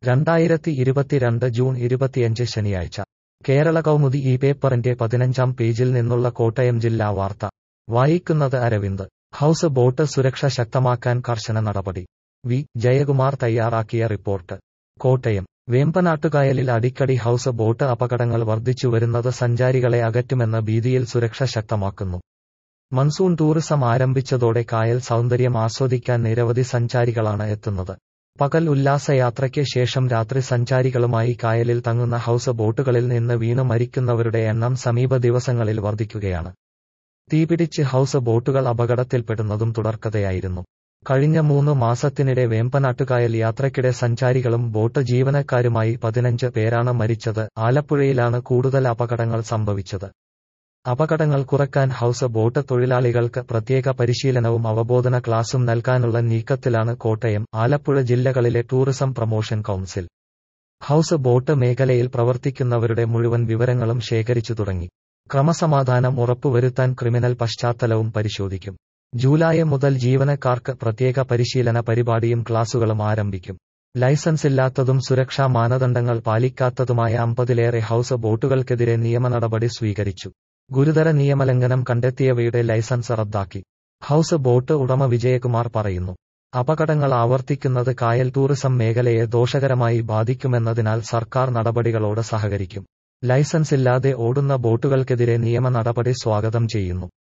രണ്ടായിരത്തി ഇരുപത്തിരണ്ട് ജൂൺ ഇരുപത്തിയഞ്ച് ശനിയാഴ്ച കേരള കൗമുദി ഈ പേപ്പറിന്റെ പതിനഞ്ചാം പേജിൽ നിന്നുള്ള കോട്ടയം ജില്ലാ വാർത്ത വായിക്കുന്നത് അരവിന്ദ് ഹൌസ് ബോട്ട് സുരക്ഷ ശക്തമാക്കാൻ കർശന നടപടി വി ജയകുമാർ തയ്യാറാക്കിയ റിപ്പോർട്ട് കോട്ടയം വേമ്പനാട്ടുകായലിൽ അടിക്കടി ഹൌസ് ബോട്ട് അപകടങ്ങൾ വർദ്ധിച്ചുവരുന്നത് സഞ്ചാരികളെ അകറ്റുമെന്ന ഭീതിയിൽ സുരക്ഷ ശക്തമാക്കുന്നു മൺസൂൺ ടൂറിസം ആരംഭിച്ചതോടെ കായൽ സൗന്ദര്യം ആസ്വദിക്കാൻ നിരവധി സഞ്ചാരികളാണ് എത്തുന്നത് പകൽ ഉല്ലാസയാത്രയ്ക്ക് ശേഷം രാത്രി സഞ്ചാരികളുമായി കായലിൽ തങ്ങുന്ന ഹൌസ് ബോട്ടുകളിൽ നിന്ന് വീണു മരിക്കുന്നവരുടെ എണ്ണം സമീപ ദിവസങ്ങളിൽ വർദ്ധിക്കുകയാണ് തീപിടിച്ച് ഹൌസ് ബോട്ടുകൾ അപകടത്തിൽപ്പെടുന്നതും തുടർക്കഥയായിരുന്നു കഴിഞ്ഞ മൂന്ന് മാസത്തിനിടെ വേമ്പനാട്ടുകായൽ യാത്രയ്ക്കിടെ സഞ്ചാരികളും ബോട്ട് ജീവനക്കാരുമായി പതിനഞ്ച് പേരാണ് മരിച്ചത് ആലപ്പുഴയിലാണ് കൂടുതൽ അപകടങ്ങൾ സംഭവിച്ചത് അപകടങ്ങൾ കുറയ്ക്കാൻ ഹൌസ് ബോട്ട് തൊഴിലാളികൾക്ക് പ്രത്യേക പരിശീലനവും അവബോധന ക്ലാസും നൽകാനുള്ള നീക്കത്തിലാണ് കോട്ടയം ആലപ്പുഴ ജില്ലകളിലെ tourism promotion council houseboat മേഖലയിൽ പ്രവർത്തിക്കുന്നവരുടെ മുഴുവൻ വിവരങ്ങളും ശേഖരിച്ചു തുടങ്ങി ക്രമസമാധാനം ഉറപ്പുവരുത്താൻ ക്രിമിനൽ പശ്ചാത്തലവും പരിശോധിക്കും ജൂലൈ മുതൽ ജീവനക്കാർക്ക് പ്രത്യേക പരിശീലന പരിപാടിയും ക്ലാസുകളും ആരംഭിക്കും ലൈസൻസ് ഇല്ലാത്തതും സുരക്ഷാ മാനദണ്ഡങ്ങൾ പാലിക്കാത്തതുമായ അമ്പതിലേറെ ഹൌസ് ബോട്ടുകൾക്കെതിരെ നിയമ നടപടി സ്വീകരിച്ചു ഗുരുതര നിയമലംഘനം കണ്ടെത്തിയവയുടെ ലൈസൻസ് റദ്ദാക്കി ഹൌസ് ബോട്ട് ഉടമ വിജയകുമാർ പറയുന്നു അപകടങ്ങൾ ആവർത്തിക്കുന്നത് കായൽ ടൂറിസം മേഖലയെ ദോഷകരമായി ബാധിക്കുമെന്നതിനാൽ സർക്കാർ നടപടികളോട് സഹകരിക്കും ലൈസൻസ് ഇല്ലാതെ ഓടുന്ന ബോട്ടുകൾക്കെതിരെ നിയമ നടപടി സ്വാഗതം ചെയ്യുന്നു